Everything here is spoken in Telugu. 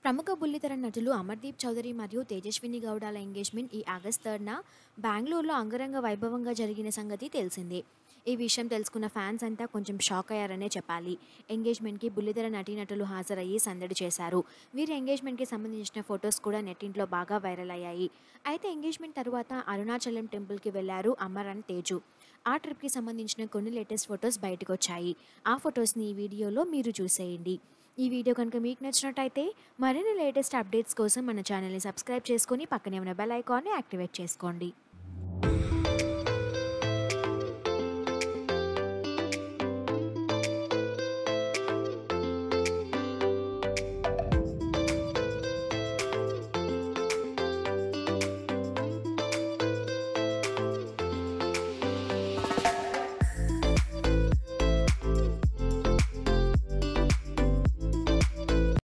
ప్రముఖ బుల్లితెర నటులు అమర్దీప్ చౌదరి మరియు తేజస్విని గౌడాల ఎంగేజ్మెంట్ ఈ ఆగస్ట్ థర్డ్న బెంగళూరులో అంగరంగ వైభవంగా జరిగిన సంగతి తెలిసిందే ఈ విషయం తెలుసుకున్న ఫ్యాన్స్ అంతా కొంచెం షాక్ అయ్యారనే చెప్పాలి ఎంగేజ్మెంట్కి బుల్లితెర నటీనటులు హాజరయ్యి సందడి చేశారు వీరి ఎంగేజ్మెంట్కి సంబంధించిన ఫొటోస్ కూడా నెట్టింట్లో బాగా వైరల్ అయ్యాయి అయితే ఎంగేజ్మెంట్ తర్వాత అరుణాచలం టెంపుల్కి వెళ్లారు అమర్ అండ్ తేజు ఆ ట్రిప్కి సంబంధించిన కొన్ని లేటెస్ట్ ఫొటోస్ బయటకు వచ్చాయి ఆ ఫొటోస్ని ఈ వీడియోలో మీరు చూసేయండి ఈ వీడియో కనుక మీకు నచ్చినట్టయితే మరిన్ని లేటెస్ట్ అప్డేట్స్ కోసం మన ఛానల్ని సబ్స్క్రైబ్ చేసుకొని పక్కనే ఉన్న బెల్ ఐకాన్ని యాక్టివేట్ చేసుకోండి